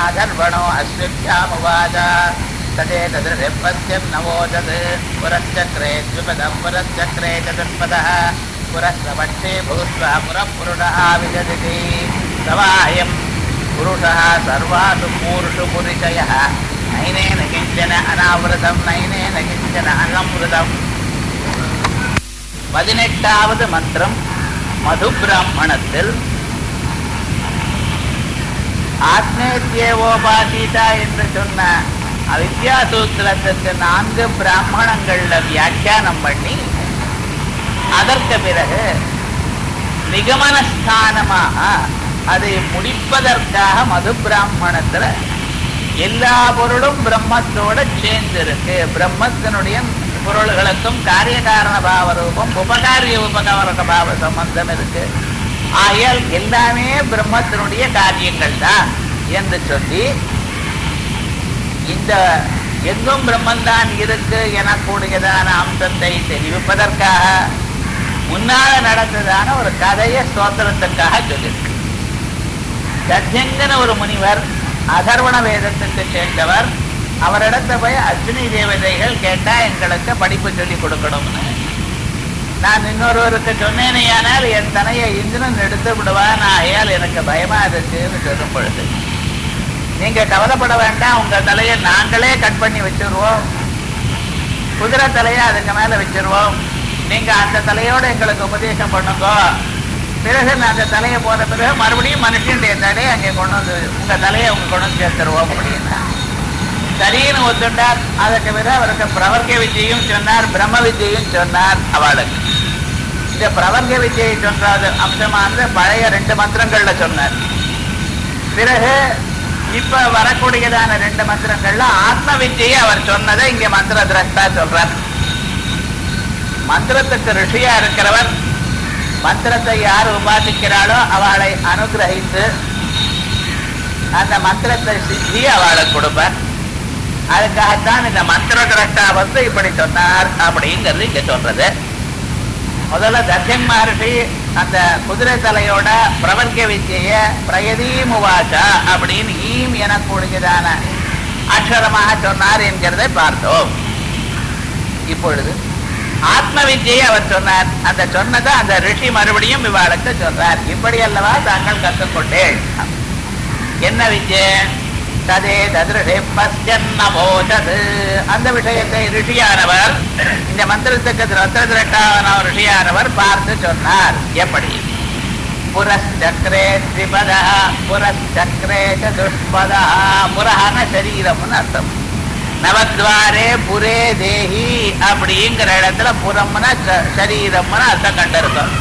அதர்வணோ அஸ்வத்யாமுவாத ததே ததிருப்பத்யம் நவோதத் புரச்சக்ரே द्विपदं पुरश्चक्रे चतुष्पदः पुरस्रपक्षे भूत्वा पुरःपुरुषः विदधति सवायं पुरुषः सर्वासु पूरुषु पुरुषयः नैनेन किञ्चन अनावृतं नैनेन किञ्चन अनमृतम् பதினெட்டாவது மந்திரம் மது பிராமணத்தில் ஆத்மேத்தியவோபாசீதா என்று சொன்ன அவித்யா சூத்திரத்திற்கு நான்கு பிராமணங்கள்ல வியாக்கியானம் பண்ணி அதற்கு பிறகு நிகமனஸ்தானமாக அதை முடிப்பதற்காக மது பிராமணத்துல எல்லா பொருளும் பிரம்மத்தோட சேர்ந்திருக்கு பிரம்மத்தினுடைய பொருள்களுக்கும் காரிய காரண பாவ ரூபம் உபகாரிய உபகார பாவ சம்பந்தம் இருக்கு ஆகையால் எல்லாமே பிரம்மத்தினுடைய காரியங்கள் தான் என்று சொல்லி இந்த எங்கும் பிரம்மந்தான் இருக்கு எனக்கூடியதான அம்சத்தை தெரிவிப்பதற்காக முன்னால நடந்ததான ஒரு கதையை ஸ்தோத்திரத்துக்காக சொல்லியிருக்கு கத்தியங்கன ஒரு முனிவர் அதர்வண வேதத்துக்கு சேர்ந்தவர் அவரிடத்த போய் அக்னி தேவதைகள் கேட்டா எங்களுக்கு படிப்பு சொல்லி கொடுக்கணும்னு நான் இன்னொருவருக்கு சொன்னேனேயானால் என் தனையை இந்திரன் எடுத்து விடுவான் ஆகையால் எனக்கு பயமா இருக்குன்னு சொல்லும் பொழுது நீங்க கவலைப்பட வேண்டாம் உங்க தலையை நாங்களே கட் பண்ணி வச்சிருவோம் குதிரை தலையை அதுக்கு மேல வச்சிருவோம் நீங்க அந்த தலையோட எங்களுக்கு உபதேசம் பண்ணுங்க பிறகு நான் அந்த தலையை போன பிறகு மறுபடியும் மனுஷனுடைய தலையை அங்கே கொண்டு வந்து உங்க தலையை அவங்க கொண்டு வந்து சேர்த்துருவோம் அப்படின்னா சரின்னு ஒத்துண்டார் அதுக்கு பிறகு அவருக்கு பிரவர்க்க வித்தியையும் சொன்னார் பிரம்ம வித்தியையும் சொன்னார் அவளுக்கு இந்த பிரவர்க்க வித்தியை சொன்னது அம்சமானது பழைய ரெண்டு மந்திரங்கள்ல சொன்னார் பிறகு இப்ப வரக்கூடியதான ரெண்டு மந்திரங்கள்ல ஆத்ம வித்தியை அவர் சொன்னதை இங்க மந்திர திரஷ்டா சொல்றார் மந்திரத்துக்கு ரிஷியா இருக்கிறவர் மந்திரத்தை யார் உபாசிக்கிறாளோ அவளை அனுகிரகித்து அந்த மந்திரத்தை சித்தி அவளுக்கு கொடுப்பார் அதுக்காகத்தான் இந்த மந்திர திரஷ்டா வந்து இப்படி சொன்னார் அப்படிங்கிறது இங்க சொல்றது முதல்ல தர்ஷன் மகர்ஷி அந்த குதிரை தலையோட பிரவர்க்க வித்திய பிரயதீம் உவாச்சா அப்படின்னு ஈம் எனக்கூடியதான அக்ஷரமாக சொன்னார் என்கிறதை பார்த்தோம் இப்பொழுது ஆத்ம வித்தியை அவர் சொன்னார் அந்த சொன்னதை அந்த ரிஷி மறுபடியும் இவாளுக்கு சொன்னார் இப்படி அல்லவா தாங்கள் கற்றுக்கொண்டேன் என்ன வித்யை ததே ததிருஷே பஸ்யன்னபோதது அந்த விஷயத்தை ரிஷியானவர் இந்த மந்திரத்துக்கு ரத்த திரட்டான ரிஷியானவர் பார்த்து சொன்னார் எப்படி புரச்சக்கரே திரிபதா புரச்சக்கரே சதுஷ்பதா புரஹான சரீரம்னு அர்த்தம் நவத்வாரே புரே தேஹி அப்படிங்கிற இடத்துல புறம்னா ச- சரீரம்னு அர்த்தம் கண்டிருக்கும்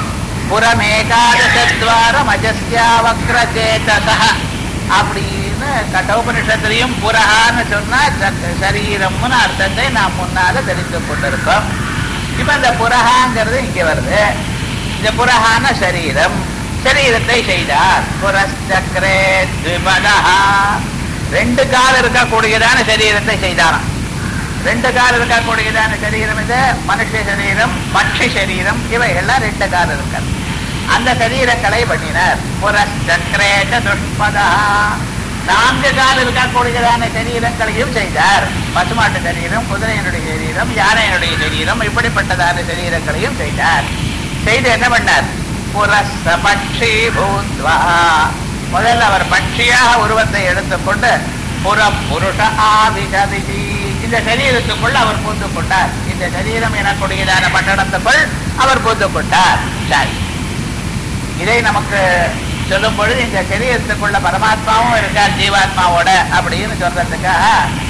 புறமேகாதசத்வாரம் அஜஸ்யா வக்ரச்சேதசா அப்படின்னு கட்டோபனிஷத்திலையும் புறஹான்னு சொன்னா ச- சரீரம்னு அர்த்தத்தை நாம் முன்னால தெரிந்து கொண்டிருக்கோம் இப்ப இந்த புறஹாங்கிறது இங்க வருது இந்த புறஹான சரீரம் சரீரத்தை செய்தார் புரஸ்சக்கரே த்விபதா ரெண்டு கால் இருக்கக்கூடியதான சரீரத்தை செய்தாராம் ரெண்டு கால் இருக்கக்கூடியதான சரீரம் இது மனுஷ சரீரம் பட்சி சரீரம் இவைகள்லாம் ரெண்டு கால் இருக்காது அந்த சரீரங்களை பண்ணினார் புரஸ்சக்கரேச்ச துஷ்பதா நான்கு கால் இருக்கக்கூடியதான சரீரங்களையும் செய்தார் பசுமாட்டு சரீரம் குதிரையினுடைய சரீரம் யானையினுடைய சரீரம் இப்படிப்பட்டதான சரீரங்களையும் செய்தார் செய்து என்ன பண்ணார் புரஸ்த பட்சி பூத்வா முதல்ல அவர் பட்சியாக உருவத்தை எடுத்துக்கொண்டு புற புருஷ ஆவிகதிதி இந்த சரீரத்துக்குள் அவர் பூந்து கொண்டார் இந்த சரீரம் எனக்கூடியதான பட்டணத்துக்குள் அவர் பூந்து கொண்டார் சரி இதை நமக்கு சொல்லும் பொழுது இந்த சரீரத்துக்குள்ள பரமாத்மாவும் இருக்கார் ஜீவாத்மாவோட அப்படின்னு சொல்றதுக்காக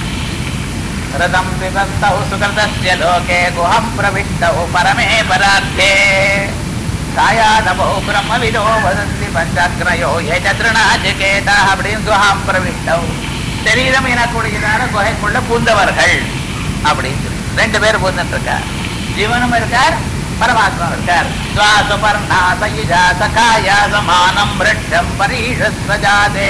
ரதம் விபத்தௌ சுகிருதஸ்ய லோகே குஹம் பிரவிஷ்டௌ பரமே பரார்த்தே சாயாதபோ பிரம்மவிதோ வதந்தி பஞ்சாக்ரயோ ஏஜத்ருணாஜிகேதா அப்படின்னு குஹாம் பிரவிஷ்டௌ சரீரம் எனக்கூடியதான குகைக்குள்ள பூந்தவர்கள் அப்படின்னு சொல்லி. ரெண்டு பேர் பூந்துட்டு இருக்கார் ஜீவனும் இருக்கார் பரமாத்மா இருக்கார் சுவாசுபர்ணா சயிஜா சகாயா சமானம் விருட்சம் பரீஷஸ்வஜாதே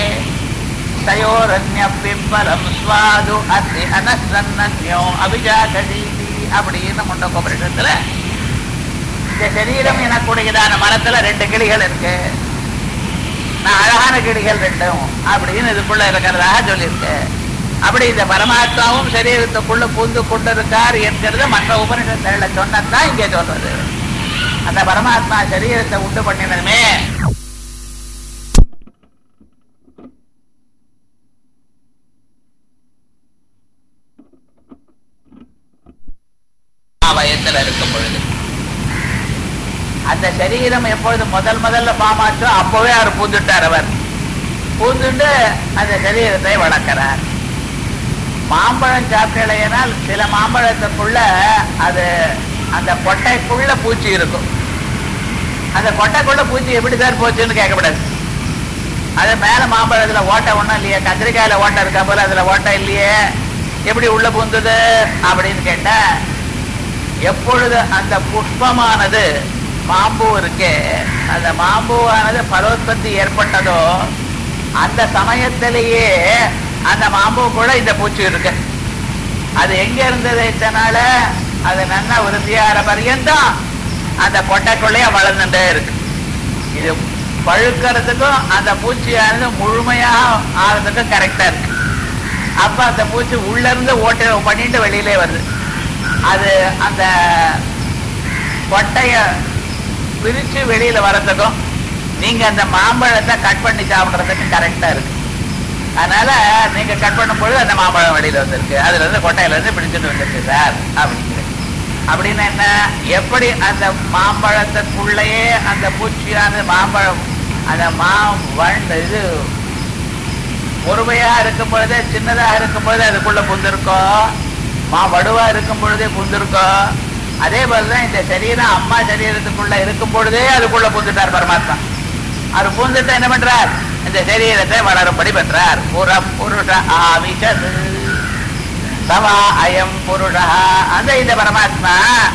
தயோரண்யம் ஸ்வாது அத்தி அனசன்னோ அபிஜாகதீதி அப்படின்னு முண்ட கோபுரத்துல இந்த சரீரம் எனக்கூடியதான மரத்துல ரெண்டு கிளிகள் இருக்கு நான் அழகான கிளிகள் ரெண்டும் அப்படின்னு இதுக்குள்ள இருக்கிறதாக சொல்லியிருக்கு அப்படி இந்த பரமாத்மாவும் சரீரத்துக்குள்ள பூந்து கொண்டிருக்கார் என்கிறது மற்ற உபனிஷத்துல சொன்னதான் இங்கே சொல்றது அந்த பரமாத்மா சரீரத்தை உண்டு பண்ணினதுமே வயத்துல இருக்கும் பொழுது அந்த சரீரம் எப்பொழுது முதல் முதல்ல பாமாச்சோ அப்பவே அவர் பூந்துட்டார் அவர் பூந்துண்டு அந்த சரீரத்தை வளர்க்கிறார் மாம்பழம் சாப்பிடலையினால் சில மாம்பழத்துக்குள்ள அது அந்த கொட்டைக்குள்ள பூச்சி இருக்கும் அந்த கொட்டைக்குள்ள பூச்சி எப்படி சார் போச்சுன்னு கேட்கக்கூடாது அது மேல மாம்பழத்துல ஓட்டை ஒண்ணும் இல்லையே கத்திரிக்காயில ஓட்டை இருக்கா போல அதுல ஓட்டை இல்லையே எப்படி உள்ள பூந்தது அப்படின்னு கேட்டா எப்பொழுது அந்த புஷ்பமானது மாம்பூ இருக்கே அந்த மாம்பூவானது பலோத்பத்தி ஏற்பட்டதோ அந்த சமயத்திலேயே அந்த மாம்பூ கூட இந்த பூச்சி இருக்கு அது எங்க இருந்தது இத்தனால அது நல்லா உறுதியாகிற பர்யந்தம் அந்த கொட்டைக்குள்ளேயே வளர்ந்துட்டே இருக்கு இது பழுக்கிறதுக்கும் அந்த பூச்சியானது முழுமையாக ஆகிறதுக்கும் கரெக்டா இருக்கு அப்ப அந்த பூச்சி உள்ள இருந்து ஓட்ட பண்ணிட்டு வெளியிலே வருது அது அந்த கொட்டைய பிரிச்சு வெளியில வரதுக்கும் நீங்க அந்த மாம்பழத்தை கட் பண்ணி சாப்பிடுறதுக்கு கரெக்டா இருக்கு அதனால நீங்க கட் பண்ணும் பொழுது அந்த மாம்பழம் வெளியில வந்திருக்கு அதுல இருந்து கொட்டையில இருந்து பிடிச்சிட்டு வந்திருக்கு சார் அப்படிங்கிற அப்படின்னா என்ன எப்படி அந்த மாம்பழத்துக்குள்ளேயே அந்த பூச்சியான மாம்பழம் அந்த மா வண்டு இது பொறுமையா இருக்கும் பொழுதே சின்னதாக இருக்கும் பொழுதே அதுக்குள்ள புந்திருக்கோம் மா வடுவா இருக்கும் பொழுதே புந்திருக்கோம் அதே போலதான் இந்த சரீரம் அம்மா சரீரத்துக்குள்ள இருக்கும் பொழுதே அதுக்குள்ள புந்துட்டார் பரமாத்மா அவர் பூந்துட்டு என்ன பண்றார் இந்த சரீரத்தை வளரும்படி பண்றார் புற புருஷ ஆவிஷது சவா அயம் புருஷா அந்த இந்த பரமாத்மா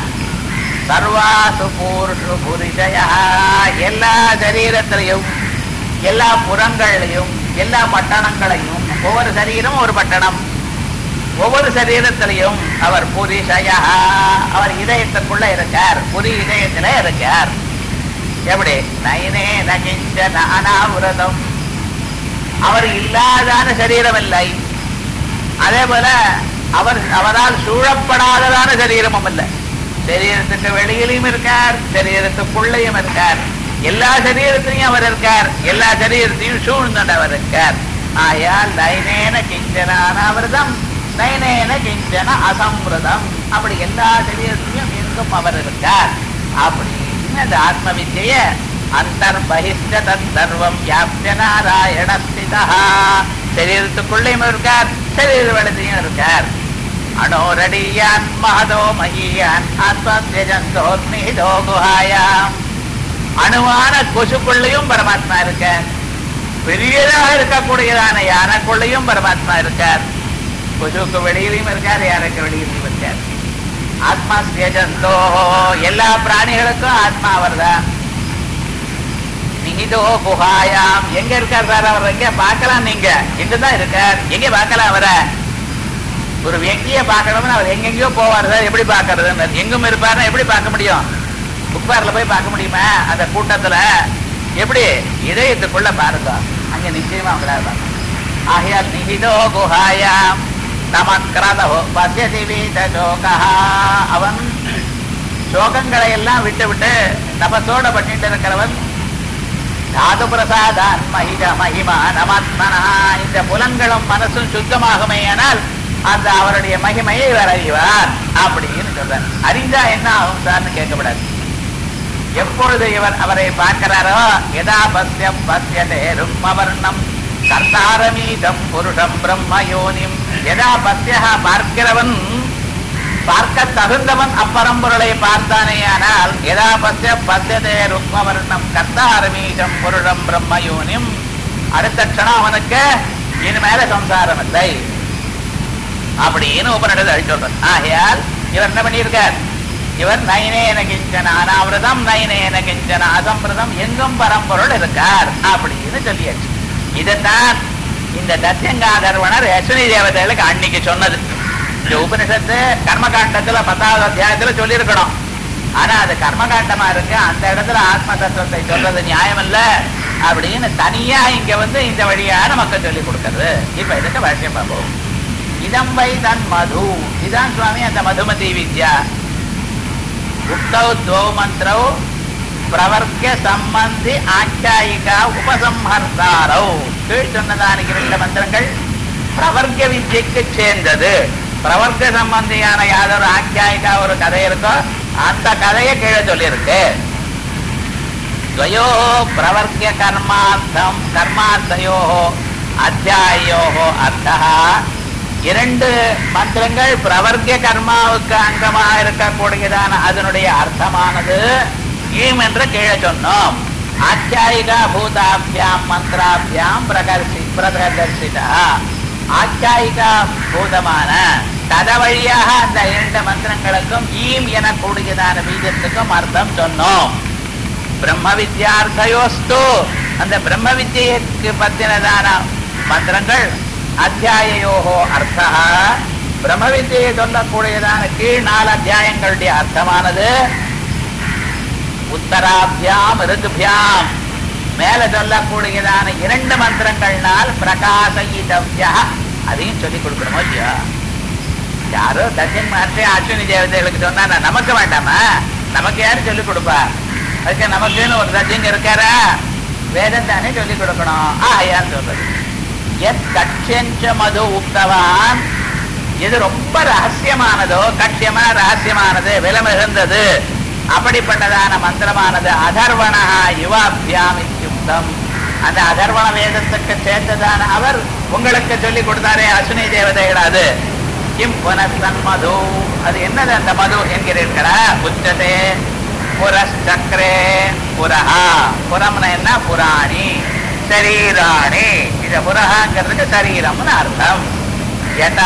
சர்வாசு பூர்ஷு புரிஷய எல்லா சரீரத்திலையும் எல்லா புறங்களையும் எல்லா பட்டணங்களையும் ஒவ்வொரு சரீரம் ஒரு பட்டணம் ஒவ்வொரு சரீரத்திலையும் அவர் புரிஷயா அவர் இதயத்துக்குள்ள இருக்கார் புரி இதயத்துல இருக்கார் எப்படி நயனே நகிஞ்ச அனாவிரதம் அவர் இல்லாதான சரீரம் இல்லை அதே போல அவர் அவரால் சூழப்படாததான சரீரமும் இல்லை சரீரத்துக்கு வெளியிலையும் இருக்கார் சரீரத்துக்குள்ளேயும் இருக்கார் எல்லா சரீரத்திலையும் அவர் இருக்கார் எல்லா சரீரத்தையும் சூழ்ந்துட்டு அவர் இருக்கார் ஆயால் நயனேன கிஞ்சன அனாவிரதம் நயனேன கிஞ்சன அசம்பிரதம் அப்படி எல்லா சரீரத்திலையும் எங்கும் அவர் இருக்கார் அப்படின்னு அந்த ஆத்ம வித்திய அந்தர்பகிஷ்ட தர்வம் வியாபிய நாராயண ஸ்திதா சரீரத்துக்குள்ளேயும் இருக்கார் சரீர வளத்தையும் இருக்கார் அனோரடியான் மகதோ மகியான் ஆத்மஜந்தோர்மிதோ குஹாயாம் அணுவான கொசுக்குள்ளையும் பரமாத்மா இருக்கார் பெரியதாக இருக்கக்கூடியதான யானைக்குள்ளையும் பரமாத்மா இருக்கார் கொசுக்கு வெளியிலையும் இருக்கார் யானைக்கு வெளியிலையும் இருக்கார் ஆத்மா சேஜந்தோ எல்லா பிராணிகளுக்கும் ஆத்மா அவர்தான் நிகிதோ குஹாயாம் எங்க இருக்கார் சார் அவர் எங்க பார்க்கலாம் நீங்க எங்கதான் இருக்கார் எங்க பார்க்கலாம் அவரை ஒரு व्यक्தியை பார்க்கணும்னு அவர் எங்கெங்கயோ போவார் சார் எப்படி பார்க்கறதுன்னு எங்கும் இருப்பாருன்னா எப்படி பார்க்க முடியும் புக்பார்ல போய் பார்க்க முடியுமா அந்த கூட்டத்துல எப்படி இதயத்துக்குள்ள பாருங்க அங்க நிச்சயமா அவங்களால பார்க்க ஆகையால் நிகிதோ குஹாயாம் நமக்கிரதோ பசியதி வீத சோகா அவன் சோகங்களை எல்லாம் விட்டு விட்டு தபசோட பண்ணிட்டு இருக்கிறவன் தாது பிரசாதான் மகித மகிமா நமாத்மனா இந்த புலன்களும் மனசும் சுத்தமாகுமே ஆனால் அந்த அவருடைய மகிமையை இவர் அறிவார் அப்படின்னு சொல்றார் அறிந்தா என்ன ஆகும் சார்னு கேட்கப்படாது எப்பொழுது இவர் அவரை பார்க்கிறாரோ எதா பஸ்யம் பஸ்யதே ரும்மவர்ணம் கர்த்தாரமீதம் புருஷம் பிரம்மயோனிம் எதா பஸ்யா பார்க்கிறவன் பார்க்க தகுந்தவன் அப்பரம்பொருளை பார்த்தானேயானால் எதா பஸ்ய பஸ்யதே ருக்மவர்ணம் கர்த்தாரமீதம் புருஷம் பிரம்மயோனிம் அடுத்த க்ஷணம் அவனுக்கு இனிமேல சம்சாரம் இல்லை அப்படின்னு உபநிடது சொல்றது ஆகையால் இவர் என்ன பண்ணியிருக்கார் இவர் நயனேன கிஞ்சன அனாவிரதம் நயனேன கிஞ்சன அசம்பிரதம் எங்கும் பரம்பொருள் இருக்கார் அப்படின்னு சொல்லியாச்சு இதைத்தான் இந்த தத்யங்காதர்வனர் யஸ்வினி தேவதைகளுக்கு அன்னைக்கு சொன்னது இந்த உபனிஷத்து கர்மகாண்டத்துல பத்தாவது அத்தியாயத்துல சொல்லியிருக்கணும் ஆனா அது கர்மகாண்டமா இருக்கு அந்த இடத்துல ஆத்ம தத்துவத்தை சொல்றது நியாயம் இல்ல அப்படின்னு தனியா இங்க வந்து இந்த வழியா நமக்கு சொல்லி கொடுக்கறது இப்ப இதுக்கு பாஷ்யம் பார்ப்போம் இதம் வை தன் மது இதான் சுவாமி அந்த மதுமதி வித்யா உக்தௌ துவௌ மந்திரௌ பிரவர்க்க சம்பந்தி ஆச்சாயிகா உபசம்ஹர்த்தாரௌ கீழ் சொன்னதானிக்கு ரெண்டு மந்திரங்கள் பிரவர்க்க வித்யக்கு சேர்ந்தது பிரவர்க்க சம்பந்தியான யாதொரு ஆச்சாயிகா ஒரு கதை இருக்கோ அந்த கதையை கீழே சொல்லியிருக்கு द्वयो प्रवर्ग्य कर्मार्थம் கர்மார்த்தயோ அத்தியாயோ அர்த்தா இரண்டு மந்திரங்கள் பிரவர்க்க கர்மாவுக்கு அங்கமாக இருக்கக்கூடியதான அதனுடைய அர்த்தமானது ஈம் என்று கீழே சொன்னோம் ஆச்சாயிகா பூதாபியாம் மந்திராபியாம் பிரகர்ஷி பிரதர்சிதா ஆச்சாயிகா பூதமான கத வழியாக அந்த இரண்டு மந்திரங்களுக்கும் ஈம் எனக்கூடியதான பீஜத்துக்கும் அர்த்தம் சொன்னோம் பிரம்ம வித்யார்த்தயோஸ்து அந்த பிரம்ம வித்யைக்கு பத்தினதான மந்திரங்கள் அத்தியாயோகோ அர்த்தா பிரம்ம வித்யை சொல்லக்கூடியதான கீழ் நாலு அத்தியாயங்களுடைய அர்த்தமானது உத்தராபியாம் ரிதுபியாம் மேல சொல்லக்கூடியதான இரண்டு மந்திரங்கள்னால் பிரகாசயிதவ்யா அதையும் சொல்லிக் கொடுக்கணுமோ இல்லையா யாரோ தர்ஜன் மகர்ஷி அஸ்வினி தேவதைகளுக்கு சொன்னா நான் நமக்கு வேண்டாமா நமக்கு யாரு சொல்லிக் கொடுப்பா அதுக்கு நமக்குன்னு ஒரு தர்ஜன் இருக்காரா வேதம் தானே சொல்லிக் கொடுக்கணும் ஆயான்னு சொல்றது எத் கட்சஞ்ச மது உக்தவான் எது ரொம்ப ரகசியமானதோ கட்சியமா ரகசியமானது விலை மிகுந்தது அப்படிப்பட்டதான மந்திரமானது அதர்வணா யுவாபியாம் இத்தியுக்தம் அந்த அதர்வண வேதத்துக்கு சேர்ந்ததான அவர் உங்களுக்கு சொல்லி கொடுத்தாரே அசுனி தேவதைகள் அது கிம் புனஸ்தன் மது அது என்னது அந்த மது என்கிறீர்களா உச்சதே புரச்சக்கரே புரஹா புறம்னா என்ன புராணி சரீராணி இந்த புரஹாங்கிறதுக்கு சரீரம்னு அர்த்தம் யதா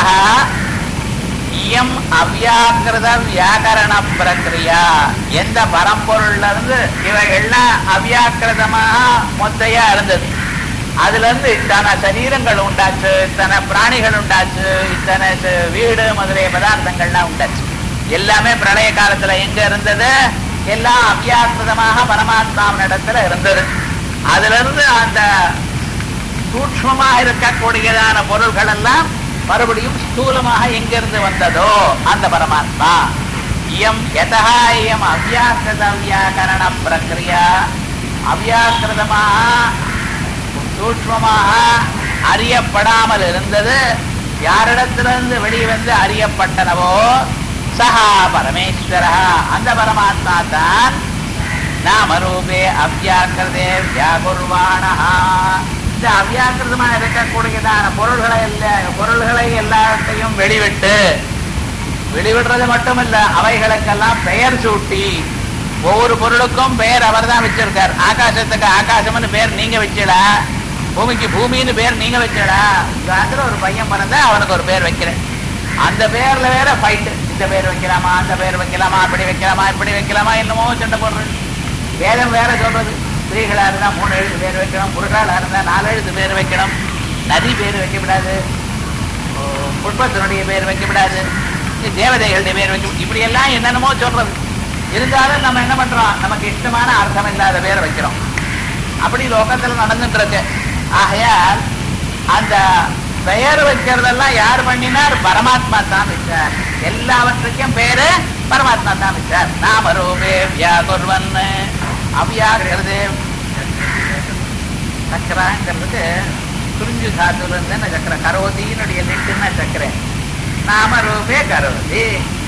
இயம் அவ்யாக்கிருத வியாக்கரண பிரக்ரியா எந்த பரம்பொருள்ல இருந்து இவைகள்லாம் அவ்யாக்கிருதமாக மொத்தையா இருந்தது அதுல இருந்து இத்தனை சரீரங்கள் உண்டாச்சு இத்தனை பிராணிகள் உண்டாச்சு இத்தனை ச- வீடு முதலிய பதார்த்தங்கள்லாம் உண்டாச்சு எல்லாமே பிரளய காலத்துல எங்க இருந்தது எல்லாம் அவ்யாக்கிருதமாக பரமாத்மாவினிடத்துல இருந்தது அதுல இருந்து அந்த சூக்ஷ்மமா இருக்கக்கூடியதான பொருள்கள் எல்லாம் மறுபடியும் ஸ்தூலமாக எங்கிருந்து வந்ததோ அந்த பரமாத்மா இயம் யதா இயம் அவ்யாக்கிருத வியாக்கரண பிரக்ரியா அவ்யாக்கிருதமாக சூக்ஷ்மமாக அறியப்படாமல் இருந்தது யாரிடத்திலிருந்து வெளிவந்து அறியப்பட்டனவோ சஹா பரமேஸ்வரா அந்த பரமாத்மா தான் நாமரூபே அவ்யாக்கிருதே வியாகுர்வாணா இந்த அவ்யாக்கிருதமா இருக்கக்கூடியதான பொருள்களை இல்ல பொருள்களை எல்லாத்தையும் வெளிவிட்டு வெளிவிடுறது மட்டுமல்ல அவைகளுக்கெல்லாம் பெயர் சூட்டி ஒவ்வொரு பொருளுக்கும் பெயர் அவர் தான் வச்சிருக்கார் ஆகாசத்துக்கு ஆகாசம்னு பேர் நீங்க வச்சிடா பூமிக்கு பூமின்னு பேர் நீங்க வச்சிடா உங்க ஒரு பையன் பிறந்தா அவனுக்கு ஒரு பேர் வைக்கிறேன் அந்த பேர்ல வேற ஃபைட்டு இந்த பேர் வைக்கலாமா அந்த பேர் வைக்கலாமா அப்படி வைக்கலாமா இப்படி வைக்கலாமா என்னமோ சண்டை போடுறது வேதம் வேற சொல்றது ஸ்திரீகளா இருந்தா மூணு எழுத்து பேர் வைக்கணும் புருஷாளா இருந்தா நாலு எழுத்து பேர் வைக்கணும் நதி பேர் வைக்கப்படாது ஓ, புஷ்பத்தினுடைய பேர் வைக்கப்படாது தேவதைகளுடைய பேர் வைக்க இப்படி எல்லாம் என்னென்னமோ சொல்றது இருந்தாலும் நம்ம என்ன பண்றோம் நமக்கு இஷ்டமான அர்த்தம் இல்லாத பேர் வைக்கிறோம் அப்படி லோகத்துல நடந்துட்டு இருக்கு ஆகையால் அந்த பெயர் வைக்கிறதெல்லாம் யார் பண்ணினார் பரமாத்மா தான் வச்சார் எல்லாவற்றுக்கும் பேரு பரமாத்மா தான் வச்சார் நாம ரூபே வியாகுர்வன் அவ்யாகிறது சக்கராங்கிறதுக்கு குறிஞ்சு தாத்துல இருந்து சக்கர கரோதியினுடைய லிட்டுன்னா சக்கரை நாம ரூபே கரோதி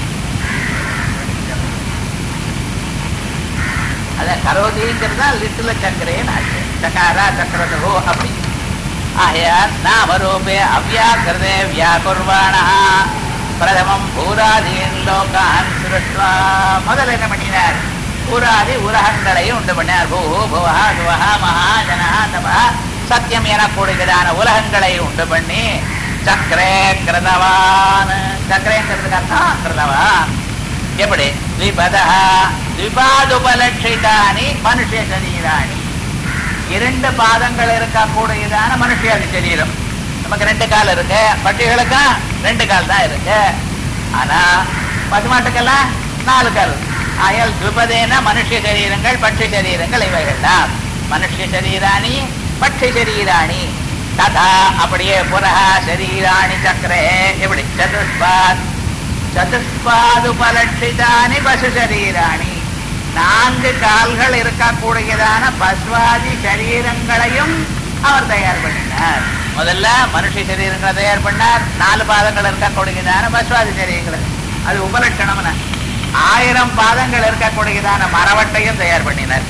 அத கரோதிங்கிறது தான் லிட்டுல சக்கரேன்னு ஆச்சு சக்காரா சக்கரதோ அப்படி ஆகையால் நாமரூபே அவ்யாக்கிருதே வியாகுர்வாணா பிரதமம் பூராதீன் லோகான் சிருஷ்வா முதல்ல என்ன பண்ணினார் பூராதி உலகங்களையும் உண்டு பண்ணார் பூ புவா துவஹா மகா ஜனா தபா சத்தியம் எனக்கூடியதான உலகங்களை உண்டு பண்ணி சக்கரே கிருதவான் சக்கரேங்கிறதுக்கு அர்த்தம் கிருதவான் எப்படி த்விபதா த்விபாதுபலட்சிதானி மனுஷ சரீராணி இரண்டு பாதங்கள் இருக்கக்கூடியதான மனுஷியாதி சரீரம் நமக்கு ரெண்டு கால் இருக்கு பட்டிகளுக்கா ரெண்டு கால் தான் இருக்கு ஆனா பசுமாட்டுக்கெல்லாம் நாலு கால் ஆயால் துபதேன மனுஷ சரீரங்கள் பட்சி சரீரங்கள் இவைகள் தான் மனுஷ சரீராணி பட்சி சரீராணி ததா அப்படியே புரஹ சரீராணி சக்கரே எப்படி சதுஷ்பாத் சதுஷ்பாதுபலட்சிதானி பசு சரீராணி நான்கு கால்கள் இருக்கக்கூடியதான பஸ்வாதி சரீரங்களையும் அவர் தயார் பண்ணினார் முதல்ல மனுஷ சரீரங்களை தயார் பண்ணார் நாலு பாதங்கள் இருக்கக்கூடியதான பஸ்வாதி சரீரங்கள் அது உபலட்சணம்னு ஆயிரம் பாதங்கள் இருக்கக்கூடியதான மரவட்டையும் தயார் பண்ணினார்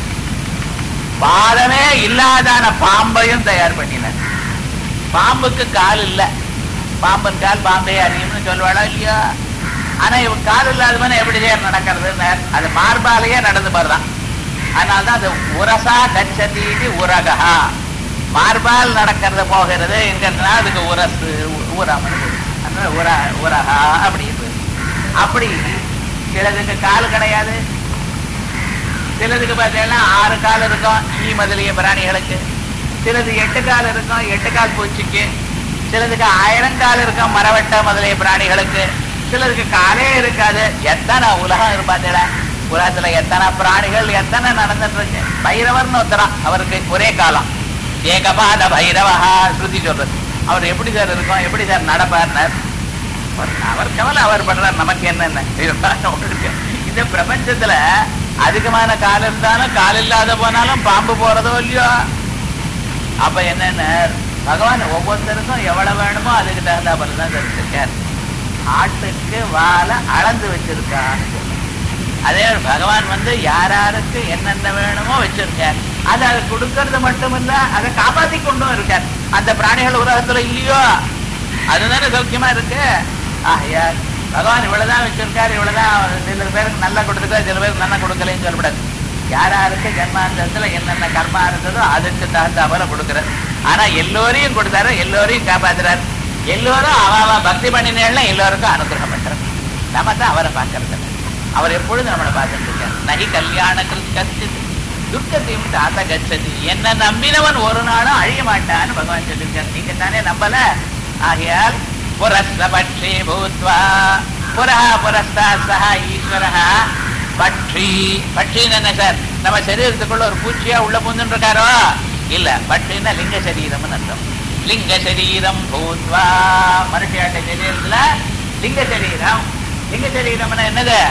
பாதமே இல்லாதான பாம்பையும் தயார் பண்ணினார் பாம்புக்கு கால் இல்ல பாம்பன் கால் பாம்பே அறியும்னு சொல்வாளா இல்லையா ஆனா இவன் கால் இல்லாதவன எப்படி சேர் நடக்கிறது அது மார்பாலேயே நடந்து பாருதான் அதனால்தான் அது உரசா கச்சதீதி உரகா மார்பால் நடக்கிறது போகிறது எங்கன்னா அதுக்கு உரசு ஊராமல் அதனால உர உரகா அப்படின்னு அப்படி சிலதுக்கு கால் கிடையாது சிலதுக்கு பார்த்தீங்கன்னா ஆறு கால் இருக்கும் ஈ முதலிய பிராணிகளுக்கு சிலது எட்டு கால் இருக்கும் எட்டு கால் பூச்சிக்கு சிலதுக்கு ஆயிரம் கால் இருக்கும் மரவட்ட முதலிய பிராணிகளுக்கு சிலருக்கு காலே இருக்காது எத்தனை உலகம் இருப்பாத்தல உலகத்துல எத்தனை பிராணிகள் எத்தனை நடந்துட்டு இருக்கு பைரவர்னு ஒருத்தரான் அவருக்கு ஒரே காலம் ஏகபாத பைரவா ஸ்ருதி சொல்றது அவர் எப்படி சார் இருக்கும் எப்படி சார் நடப்பார்னார் அவர் கவலை அவர் பண்றார் நமக்கு என்னென்ன இந்த பிரபஞ்சத்துல அதிகமான கால் இருந்தாலும் கால் இல்லாத போனாலும் பாம்பு போறதோ இல்லையோ அப்ப என்னென்ன பகவான் ஒவ்வொருத்தருக்கும் எவ்வளவு வேணுமோ அதுக்கு தகுந்த தான் தெரிஞ்சிருக்கார் ஆட்டுக்கு வாழை அளந்து வச்சிருக்கான்னு அதே பகவான் வந்து யாராருக்கு என்னென்ன வேணுமோ வச்சிருக்கார் அது அதை கொடுக்கறது மட்டும் இல்ல அதை காப்பாத்தி கொண்டும் இருக்கார் அந்த பிராணிகள் உலகத்துல இல்லையோ அதுதானே சௌக்கியமா இருக்கு ஆகையா பகவான் இவ்வளவுதான் வச்சிருக்காரு இவ்வளவுதான் சில பேருக்கு நல்லா கொடுத்துருக்காரு சில பேருக்கு நல்லா கொடுக்கலன்னு சொல்லக்கூடாது யாராருக்கு ஜென்மாந்தத்துல என்னென்ன கர்மா இருந்ததோ அதுக்கு தகுந்த போல கொடுக்கிறார் ஆனா எல்லோரையும் கொடுத்தாரு எல்லோரையும் காப்பாத்துறாரு எல்லோரும் அவ பக்தி பண்ணினேன்னா எல்லோருக்கும் அனுகிரகம் பண்றாரு நம்ம தான் அவரை பார்க்கறது இல்லை அவர் எப்பொழுதும் நம்மளை பார்த்துட்டு இருக்கார் நகி கல்யாண கஷ்டித் துக்கத்தையும் தாத்த கச்சதி என்ன நம்பினவன் ஒரு நாளும் அழிய மாட்டான்னு பகவான் சொல்லியிருக்கார் நீங்க தானே நம்பல ஆகையால் புரஸ்தபட்சி பூத்வா புரஹ புரஸ்தா சஹா ஈஸ்வரஹ பட்சி பட்சின்னு என்ன சார் நம்ம சரீரத்துக்குள்ள ஒரு பூச்சியா உள்ள பூந்துட்டு இருக்காரோ இல்ல பட்சின்னா லிங்க சரீரம்னு அர்த்தம் லிங்க சரீரம் பூத்வா மனுஷியாட்ட சரீரத்துல லிங்க சரீரம் லிங்க சரீரம்னா என்னது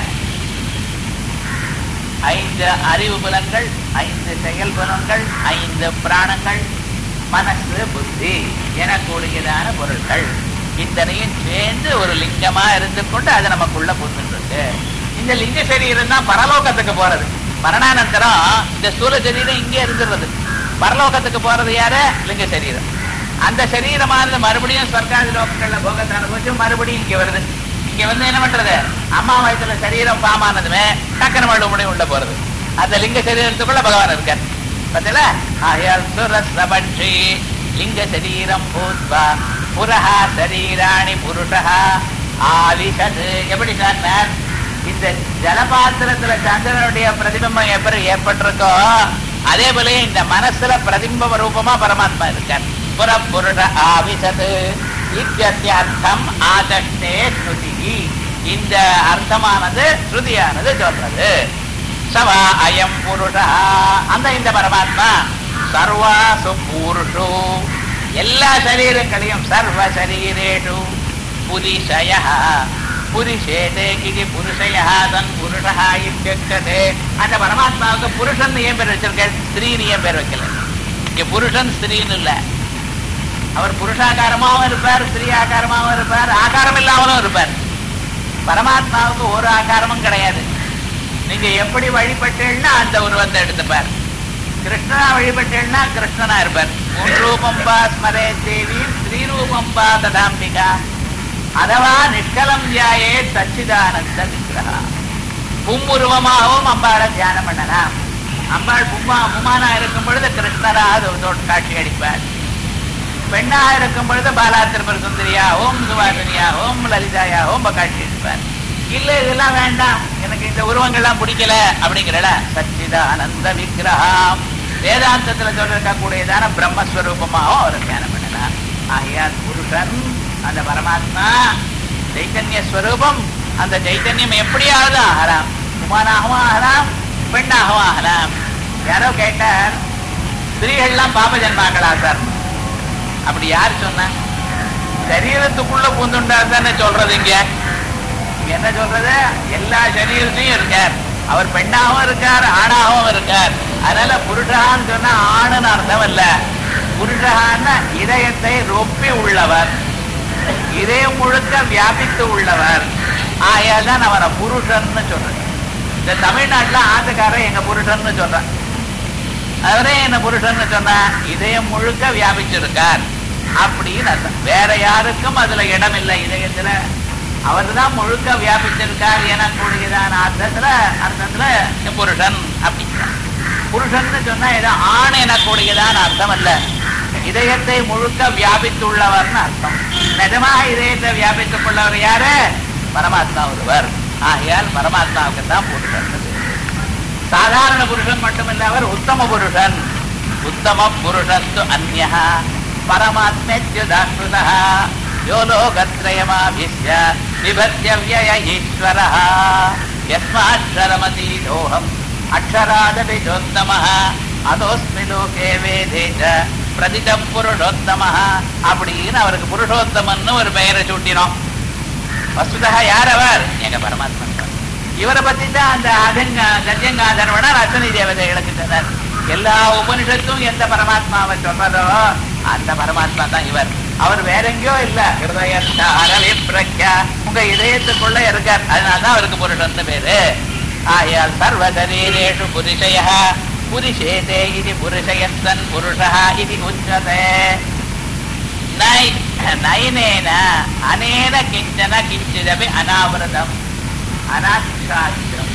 ஐந்து அறிவு புலன்கள் ஐந்து செயல் புலன்கள் ஐந்து பிராணங்கள் மனசு புத்தி எனக்கூடியதான பொருட்கள் இத்தனையும் சேர்ந்து ஒரு லிங்கமா இருந்து கொண்டு அது நமக்குள்ள புகுந்துருக்கு இந்த லிங்க சரீரம் தான் பரலோகத்துக்கு போறது மரணானந்தரம் இந்த ஸ்தூல சரீரம் இங்கே இருந்துருது பரலோகத்துக்கு போறது யாரு லிங்க சரீரம் அந்த சரீரமானது மறுபடியும் சர்க்காரி லோகங்கள்ல போகத்தை அனுபவிச்சு மறுபடியும் இங்க வருது இங்க வந்து என்ன பண்றது அம்மா வயசுல சரீரம் பாமானதுமே டக்குனு மறுபடியும் உள்ள போறது அந்த லிங்க சரீரத்துக்குள்ள பகவான் இருக்கார் பத்தில ஆயால் சுரசபட்சி லிங்க சரீரம் பூத்வா புரஹா சரீராணி புருஷா ஆவிஷது எப்படி சொன்னார் இந்த ஜலபாத்திரத்துல சந்திரனுடைய பிரதிபிம்பம் எப்படி ஏற்பட்டிருக்கோ அதே போல இந்த மனசுல பிரதிபிம்ப ரூபமா பரமாத்மா இருக்கார் புறப்புருட ஆவிசது இத்தியர்த்தம் ஆதஷ்டே ஸ்ருதி இந்த அர்த்தமானது ஸ்ருதியானது சொல்றது சவா அயம் புருஷா அந்த இந்த பரமாத்மா சர்வாசு பூருஷு எல்லா சரீரங்களையும் சர்வ சரீரேஷு புரிஷய புரிஷேதே இது புருஷயா தன் புருஷா இத்தியுக்ததே அந்த பரமாத்மாவுக்கு புருஷன் ஏன் பேர் வச்சிருக்க ஸ்திரீன்னு ஏன் பேர் வைக்கல இங்க புருஷன் ஸ்திரீன்னு இல்ல அவர் புருஷாகாரமாவும் இருப்பார் ஸ்திரீ ஆகாரமாவும் இருப்பார் ஆகாரம் இல்லாமலும் இருப்பார் பரமாத்மாவுக்கு ஒரு ஆகாரமும் கிடையாது நீங்க எப்படி வழிபட்டீங்கன்னா அந்த உருவத்தை எடுத்துப்பார் கிருஷ்ணனா வழிபட்டீங்கன்னா கிருஷ்ணனா இருப்பார் உன் ரூபம் பா ஸ்மரே தேவி ஸ்ரீ ரூபம் பா ததாம்பிகா அதவா நிஷ்கலம் தியாயே சச்சிதானந்த விக்கிரகா பும்முருவமாகவும் அம்பாளை தியானம் பண்ணலாம் அம்பாள் பும்மா புமானா இருக்கும் பொழுது கிருஷ்ணரா அதோடு காட்சி அடிப்பார் பெண்ணா இருக்கும் பொழுது பாலா திருப்பர் சுந்தரியாகவும் சுவாசினியாகவும் லலிதாயாகவும் காட்சி அடிப்பார் இல்ல இதெல்லாம் வேண்டாம் எனக்கு இந்த உருவங்கள்லாம் பிடிக்கல அப்படிங்கிறல சச்சிதானந்த விக்கிரகம் வேதாந்தத்துல சொல்லிருக்கக்கூடியதான பிரம்மஸ்வரூபமாகவும் அவர் தியானம் பண்ணலாம் ஆகையால் புருஷன் அந்த பரமாத்மா சைத்தன்ய ஸ்வரூபம் அந்த சைத்தன்யம் எப்படியாவது ஆகலாம் குமாராகவும் ஆகலாம் பெண்ணாகவும் ஆகலாம் யாரோ கேட்டார் ஸ்திரீகள்லாம் பாப ஜன்மாக்களா சார் அப்படி யார் சொன்னா சரீரத்துக்குள்ள பூந்துண்டா தானே சொல்றது இங்க இங்க என்ன சொல்றது எல்லா சரீரத்தையும் இருக்கார் அவர் பெண்ணாகவும் இருக்கார் ஆணாகவும் இருக்கார் அதனால புருஷான்னு சொன்னா ஆணுன்னு அர்த்தம் இல்ல புருஷான்னு இதயத்தை ரொப்பி உள்ளவர் இதயம் முழுக்க வியாபித்து உள்ளவர் ஆயால் தான் அவரை புருஷன்னு சொல்றேன் இந்த தமிழ்நாட்டுல ஆத்துக்காரன் எங்க புருஷன்னு சொல்றான் அவரே என்ன புருஷன்னு சொன்னா இதயம் முழுக்க வியாபிச்சிருக்கார் அப்படின்னு அர்த்தம் வேற யாருக்கும் அதுல இடம் இல்லை இதயத்துல அவர் தான் முழுக்க வியாபிச்சிருக்கார் எனக்கூடியதான அர்த்தத்துல அர்த்தத்துல புருஷன் அப்படிங்கிறார் புருஷன்னு சொன்னா ஏதோ ஆண் எனக்கூடியதான அர்த்தம் அல்ல இதயத்தை முழுக்க வியாபித்துள்ளவர்னு அர்த்தம் நிஜமா இதயத்தை வியாபித்துக் கொள்ளவர் யாரு பரமாத்மா ஒருவர் ஆகையால் பரமாத்மாவுக்கு தான் புருஷன் சாதாரண புருஷன் மட்டுமல்ல அவர் உத்தம புருஷன் உத்தம புருஷஸ்து அந்நிய பரமாத்மேத்யுதாஸ்ருத யோ லோகத்ரயமாபிஷ்ய விபத்ய வியய ஈஸ்வர யஸ்மாட்சரமதீதோகம் அக்ஷராதபி சோத்தம அதோஸ்மி லோகே வேதே ச பிரதித புருஷோத்தம அப்படின்னு அவருக்கு புருஷோத்தமன்னு ஒரு பெயரை சூட்டினோம் வசுதா யார் அவர் எங்க பரமாத்மன் இவரை பத்தி தான் அந்த அதங்க கஜங்காதர்வனர் அஸ்வினி தேவதைகளுக்கு சொன்னார் எல்லா உபனிஷத்தும் எந்த பரமாத்மாவை சொல்றதோ அந்த பரமாத்மா தான் இவர் அவர் வேற எங்கேயோ இல்ல ஹிருதயத்தாரவிப்ரக்யா உங்க இதயத்துக்குள்ள இருக்கார் அதனாலதான் அவருக்கு புருஷன் பேரு ஆயால் சர்வதரீரேஷு புருஷய புருஷேதே இது புருஷயஸ்தன் புருஷா இது உச்சதே நை நயனேன அனேன கிஞ்சன கிஞ்சிதபி அனாவிரதம் அனாட்சாஸ்திரம்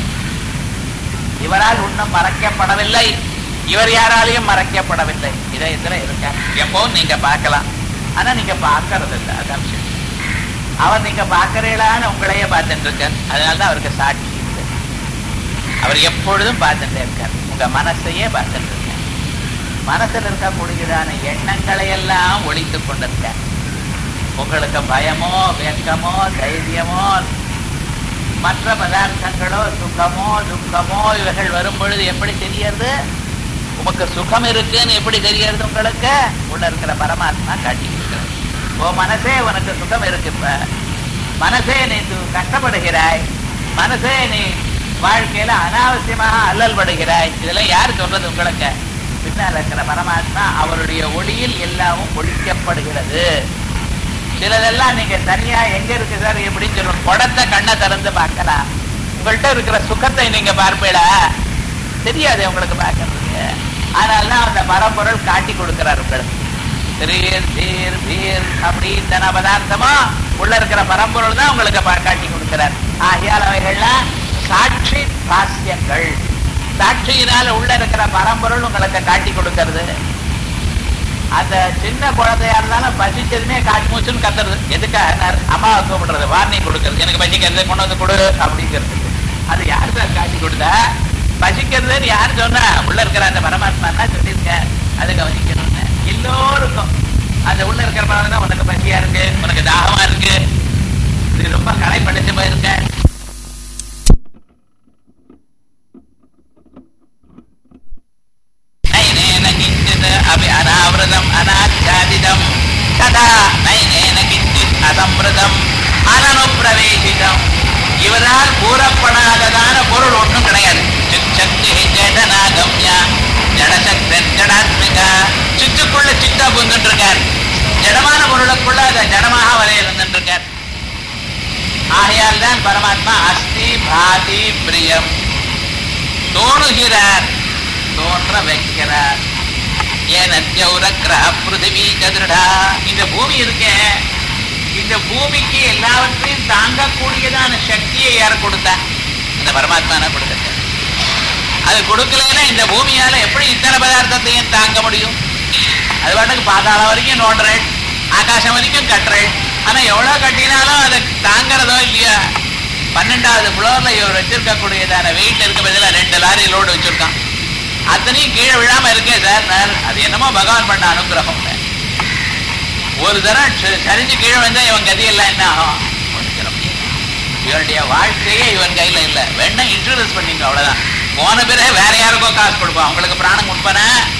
இவரால் ஒன்றும் மறைக்கப்படவில்லை இவர் யாராலையும் மறைக்கப்படவில்லை இதயத்துல இருக்க எப்பவும் நீங்க பார்க்கலாம் ஆனா நீங்க பார்க்கறது இல்லை அதான் விஷயம் அவர் நீங்க பார்க்கறீங்களான்னு உங்களையே பார்த்துட்டு இருக்கார் அதனாலதான் அவருக்கு சாட்சி இல்லை அவர் எப்பொழுதும் பார்த்துட்டே இருக்கார் உங்க மனசையே பார்த்துட்டு இருக்கார் மனசுல இருக்கக்கூடியதான எண்ணங்களை எல்லாம் ஒழித்துக் கொண்டிருக்கார் உங்களுக்கு பயமோ வெட்கமோ தைரியமோ மற்ற பதார்த்தங்களோ சுகமோ துக்கமோ இவைகள் வரும் பொழுது எப்படி தெரியறது உமக்கு சுகம் இருக்குன்னு எப்படி தெரியறது உங்களுக்கு உள்ள இருக்கிற பரமாத்மா காட்டி கொடுக்கிறது ஓ மனசே உனக்கு சுகம் இருக்கு இப்ப மனசே நீ து- கஷ்டப்படுகிறாய் மனசே நீ வாழ்க்கையில அனாவசியமாக அல்லல் படுகிறாய் இதெல்லாம் யார் சொல்றது உங்களுக்கு பின்னால் இருக்கிற பரமாத்மா அவருடைய ஒளியில் எல்லாமும் ஒழிக்கப்படுகிறது சிலதெல்லாம் நீங்க தனியா எங்க இருக்கு சார் எப்படின்னு சொல்லணும் குடத்தை கண்ணை திறந்து பார்க்கலாம் உங்கள்கிட்ட இருக்கிற சுகத்தை நீங்க பார்ப்பீடா தெரியாது உங்களுக்கு பார்க்கறதுக்கு அதனாலதான் அந்த பரம்பொருள் காட்டி கொடுக்கிறார் உங்களுக்கு திரீர் தீர் தீர் அப்படி இத்தனை பதார்த்தமா உள்ள இருக்கிற பரம்பொருள் தான் உங்களுக்கு பா- காட்டி கொடுக்கிறார் ஆகையால் அவைகள்லாம் சாட்சி பாசியங்கள் சாட்சியினால உள்ள இருக்கிற பரம்பொருள் உங்களுக்கு காட்டி கொடுக்கிறது அந்த சின்ன குழந்தையா இருந்தாலும் பசிச்சதுமே காட்சி மூச்சுன்னு கத்துறது எதுக்காக அம்மாவை கூப்பிடுறது வார்னிங் கொடுக்கறது எனக்கு பசிக்கிறது கொண்டு வந்து கொடு அப்படிங்கிறது அது யாரு தான் காட்டி கொடுத்தா பசிக்கிறதுன்னு யார் சொன்னா உள்ள இருக்கிற அந்த பரமாத்மா தான் சொல்லியிருக்கேன் அதை கவனிக்கணும்னு எல்லோருக்கும் அந்த உள்ள இருக்கிற பரமாத்மா உனக்கு பசியா இருக்கு உனக்கு தாகமா இருக்கு இது ரொம்ப களைப்படைச்சு போயிருக்க नैनेन किञ्चित् अपि अनावृतम् अनाच्छादितम् तथा नैनेन किञ्चित् असंवृतम् அனனுப்பிரவேசிதம் இவரால் கூறப்படாததான பொருள் ஒன்றும் கிடையாது சிச்சக்தி ஜடனாகம்யா ஜடசக்தன் ஜடாத்மிகா சித்துக்குள்ள சித்தா புந்துட்டு இருக்கார் ஜடமான பொருளுக்குள்ள அதை ஜடமாக வரைய இருந்துட்டு இருக்கார் ஆகையால் தான் பரமாத்மா அஸ்தி பாதி பிரியம் தோணுகிறார் தோன்ற வைக்கிறார் ஏனத்யௌரக்ரா பிருத்திவி சதுரடா இந்த பூமி இருக்கே இந்த பூமிக்கு எல்லாவற்றையும் தாங்கக்கூடியதான சக்தியை யார் கொடுத்தா அந்த பரமாத்மான கொடுத்த அது கொடுக்கலைன்னா இந்த பூமியால எப்படி இத்தனை பதார்த்தத்தையும் தாங்க முடியும் அது பாட்டுக்கு பாதாளம் வரைக்கும் நோண்டுறேன் ஆகாசம் வரைக்கும் கட்டுறேன் ஆனா எவ்வளவு கட்டினாலும் அதை தாங்கிறதோ இல்லையா பன்னெண்டாவது ஃப்ளோர்ல இவர் வச்சிருக்கக்கூடியதான வெயிட் இருக்க பதிலா ரெண்டு லாரி லோடு வச்சிருக்கான் அத்தனையும் கீழே விழாம இருக்கே சார் நான் அது என்னமோ பகவான் பண்ண அனுகிரகம் ஒரு தரம் ச- சரிஞ்சு கீழே வந்தா இவன் கதியெல்லாம் என்ன ஆகும் ஒண்ணும் சொல்ல முடியாது. இவனுடைய வாழ்க்கையே இவன் கையில இல்ல வேணா இன்சூரன்ஸ் பண்ணிங்க அவ்வளவுதான் போன பிறகு வேற யாருக்கோ காசு கொடுப்பான் அவங்களுக்கு பிராணம் கொடுப்பானே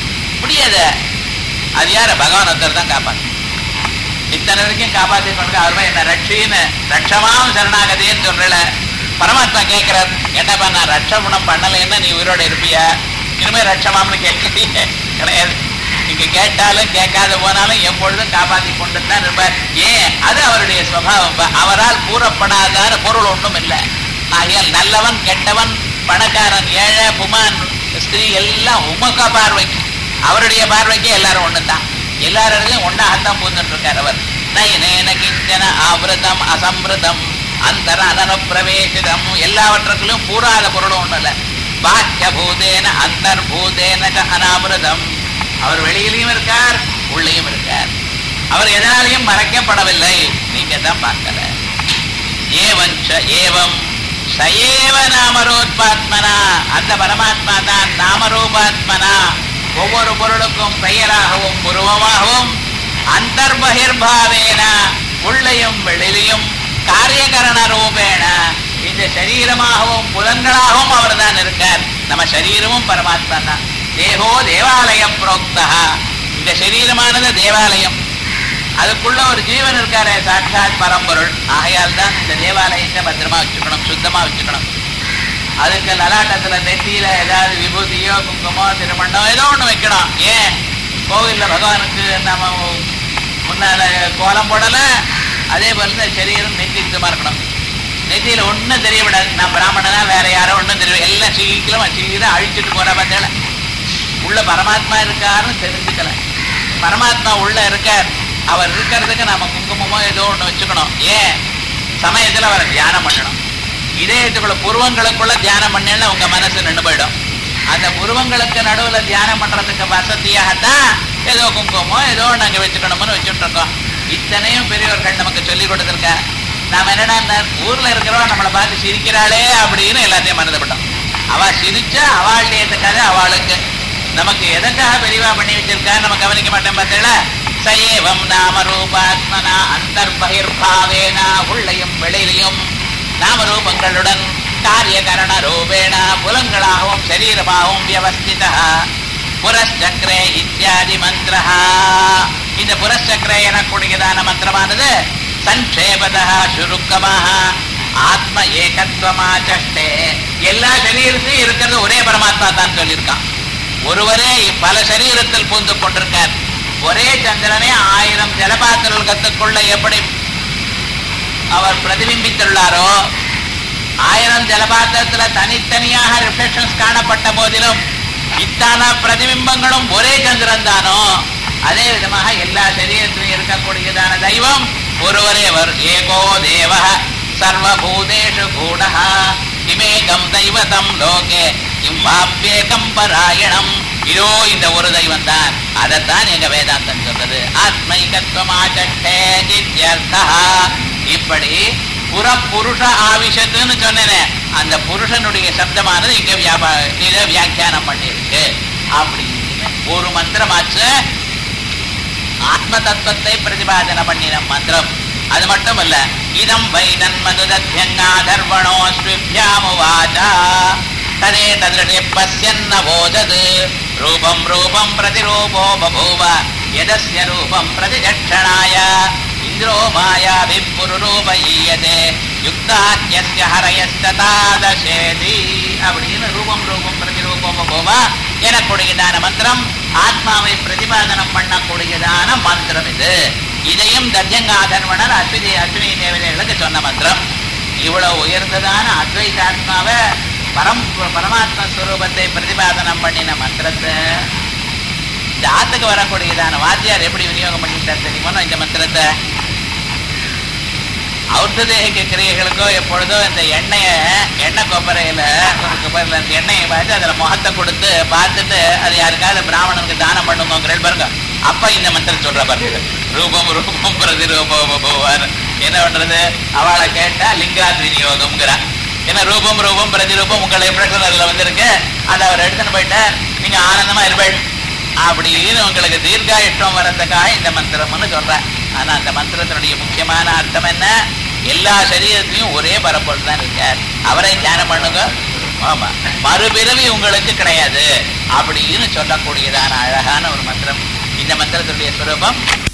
முடியாது அது யார பகவான் ஒருத்தர் தான் காப்பாத்து இத்தனை வரைக்கும் காப்பாத்தி கொண்டு அவர் என்ன ரட்சின்னு ரட்சமாவும் சரணாகதின்னு சொல்றல பரமாத்மா கேட்கிறார் என்னப்பா நான் ரட்சகுணம் பண்ணலைன்னா நீ உயிரோட இருப்பியா இனிமே ரட்சமாம்னு கேட்கலையே கிடையாது நீங்க கேட்டாலும் கேட்காத போனாலும் எப்பொழுதும் காப்பாத்தி கொண்டு தான் இருப்பார் ஏன் அது அவருடைய சுவாவம் அவரால் கூறப்படாதான பொருள் ஒன்றும் இல்லை ஆகையால் நல்லவன் கெட்டவன் பணக்காரன் ஏழை புமான் ஸ்திரீ எல்லாம் உமக்க பார்வைக்கு அவருடைய பார்வைக்கு எல்லாரும் ஒண்ணுதான் எல்லாரும் ஒன்னாகத்தான் பூந்துட்டு இருக்கார் அவர் நயனேன கிஞ்சன ஆவிரதம் அசம்பிரதம் அந்தர அனன பிரவேசிதம் எல்லாவற்றுக்கும் பூராத பொருளும் ஒண்ணு இல்ல பாக்கிய பூதேன அந்தர்பூதேன ச அனாமிருதம் அவர் வெளியிலையும் இருக்கார் உள்ளேயும் இருக்கார் அவர் எதனாலையும் மறைக்கப்படவில்லை நீங்க தான் பார்க்கல ஏவஞ்ச ஏவம் சயேவ நாமரூபாத்மனா அந்த பரமாத்மா தான் நாமரூபாத்மனா ஒவ்வொரு பொருளுக்கும் பெயராகவும் உருவமாகவும் அந்தர்பகிர்பாவேன உள்ளையும் வெளியிலையும் காரியகரண ரூபேன இந்த சரீரமாகவும் புலன்களாகவும் அவர் தான் இருக்கார் நம்ம சரீரமும் பரமாத்மா தான் தேகோ தேவாலயம் புரோக்தா இந்த சரீரமானது தேவாலயம் அதுக்குள்ள ஒரு ஜீவன் இருக்காரே சாட்சாத் பரம்பொருள் ஆகையால் தான் இந்த தேவாலயத்தை பத்திரமா வச்சுக்கணும் சுத்தமா வச்சுக்கணும் அதுக்கு லலாட்டத்துல நெத்தியில ஏதாவது விபூதியோ குங்குமோ திருமண்ணோ ஏதோ ஒண்ணு வைக்கணும் ஏன் கோவில்ல பகவானுக்கு நம்ம முன்னால கோலம் போடல அதே போல இந்த சரீரம் நெத்தி சுத்தமா இருக்கணும் நெத்தியில ஒண்ணும் தெரியவிடாது நான் பிராமணனா வேற யாரோ ஒண்ணும் தெரியும் எல்லாம் சீக்கிரம் சீக்கிரம் அழிச்சிட்டு போற பார்த்தேன் உள்ள பரமாத்மா இருக்காருன்னு தெரிஞ்சுக்கல பரமாத்மா உள்ள இருக்கார் அவர் இருக்கிறதுக்கு நாம குங்குமமோ ஏதோ ஒண்ணு வச்சுக்கணும் ஏன் சமயத்துல அவரை தியானம் பண்ணணும் இதயத்துக்குள்ள புருவங்களுக்குள்ள தியானம் பண்ணேன்னா உங்க மனசு நின்று போயிடும் அந்த புருவங்களுக்கு நடுவுல தியானம் பண்றதுக்கு வசதியாகத்தான் ஏதோ குங்குமமோ ஏதோ ஒண்ணு அங்க வச்சுக்கணும்னு வச்சுட்டு இருக்கோம் இத்தனையும் பெரியவர்கள் நமக்கு சொல்லி கொடுத்துருக்க நாம என்னடா இந்த ஊர்ல இருக்கிறவன் நம்மளை பார்த்து சிரிக்கிறாளே அப்படின்னு எல்லாத்தையும் மறந்துவிட்டோம் அவ சிரிச்சா அவளுடையதுக்காக அவளுக்கு நமக்கு எதற்காக பெரிவா பண்ணி வச்சிருக்கா நம்ம கவனிக்க மாட்டோம் பார்த்தீங்களா சயேவம் நாம ரூபாத்மனா அந்தர்பகிர்பாவேனா உள்ளையும் வெளியிலையும் நாமரூபங்களுடன் காரியகரண ரூபேண புலங்களாகவும் சரீரமாகவும் வியவஸ்தித புரச்சக்கரே இத்தியாதி மந்திர இந்த புரச்சக்கரே எனக்கூடியதான மந்திரமானது சங்கேபத சுருக்கமாக ஆத்ம ஏகத்துவமாச்சே எல்லா சரீரத்தையும் இருக்கிறது ஒரே பரமாத்மா தான் சொல்லியிருக்கான் ஒருவரே பல சரீரத்தில் பூந்து கொண்டிருக்கார் ஒரே சந்திரனே ஆயிரம் ஜலபாத்திரத்துக்குள்ள எப்படி அவர் பிரதிபிம்பித்துள்ளாரோ ஆயிரம் ஜலபாத்திரத்துல தனித்தனியாக ரிஃப்ளெக்ஷன்ஸ் காணப்பட்ட போதிலும் இத்தான பிரதிபிம்பங்களும் ஒரே சந்திரன் தானோ அதே விதமாக எல்லா சரீரத்திலும் இருக்கக்கூடியதான தெய்வம் ஒருவரே வர் ஏகோ தேவ சர்வபூதேஷு கூட இமேகம் தெய்வதம் லோகே இம்மாப்யேகம் பராயணம் இதோ இந்த ஒரு தெய்வம் தான் அதைத்தான் எங்க வேதாந்தம் சொல்றது ஆத்மைகத்வமாச்சட்டே இத்யர்த்தா இப்படி புறப்புருஷ ஆவிஷத்துன்னு சொன்னேனே அந்த புருஷனுடைய சப்தமானது இங்க வியாபா இத வியாக்கியானம் பண்ணியிருக்கு அப்படின்னு ஒரு மந்திரமாச்சு ஆத்ம தத்துவத்தை பிரதிபாதனை பண்ணின மந்திரம் அது மட்டும் இல்ல இதம் வைதன் மதுதத்யங்கா தர்வணோ ஸ்விபியாமுவாச்சா ததே ததிருடே பசியன்ன போதது ரூபம் ரூபம் பிரதிரூபோ பபூவ எதஸ்ய ரூபம் பிரதிஜக்ஷணாய இந்திரோ மாயா விப்புருரூப ஈயதே யுக்தாக்கியஸ்ய ஹரயஸ்ய தாதசேதி அப்படின்னு ரூபம் ரூபம் பிரதிரூபம் பபூவ எனக்கூடியதான மந்திரம் ஆத்மாவை பிரதிபாதனம் பண்ணக்கூடியதான மந்திரம் இது இதையும் தத்யங்காதர்வனர் அஸ்வினி அஸ்வினி தேவதைகளுக்கு சொன்ன மந்திரம் இவ்வளவு உயர்ந்ததான அத்வைதாத்மாவை பரம் பரமாத்ம ஸ்வரூபத்தை பிரதிபாதனம் பண்ணின மந்திரத்தை இந்த ஆத்துக்கு வரக்கூடியதான வாத்தியார் எப்படி விநியோகம் பண்ணிட்டார் தெரியுமோ இந்த மந்திரத்தை ஔர்ததேக கிரியைகளுக்கோ எப்பொழுதோ இந்த எண்ணெயை எண்ணெய் கொப்பரையில ஒரு கொப்பரையில இந்த எண்ணெயை பார்த்து அதுல முகத்தை கொடுத்து பார்த்துட்டு அது யாருக்காவது பிராமணனுக்கு தானம் பண்ணுங்கிற பாருங்க அப்ப இந்த மந்திரம் சொல்ற பாருங்க ரூபம் ரூபம் பிரதிரூபம் போவார் என்ன பண்றது அவளை கேட்டா லிங்காத் விநியோகம்ங்கிறா ஏன்னா ரூபம் ரூபம் பிரதிரூபம் உங்களை எப்ரஷன் அதுல வந்திருக்கு அதை அவர் எடுத்துன்னு போயிட்டார் நீங்க ஆனந்தமா இருப்பேன் அப்படின்னு உங்களுக்கு தீர்காயுஷ்டம் வரதுக்காக இந்த மந்திரம்னு சொல்றேன் ஆனா அந்த மந்திரத்தினுடைய முக்கியமான அர்த்தம் என்ன எல்லா சரீரத்திலையும் ஒரே பரப்பொருள் தான் இருக்கார் அவரை தியானம் பண்ணுங்க ஆமா மறுபிறவி உங்களுக்கு கிடையாது அப்படின்னு சொல்லக்கூடியதான அழகான ஒரு மந்திரம் இந்த மந்திரத்துடைய சுரூபம்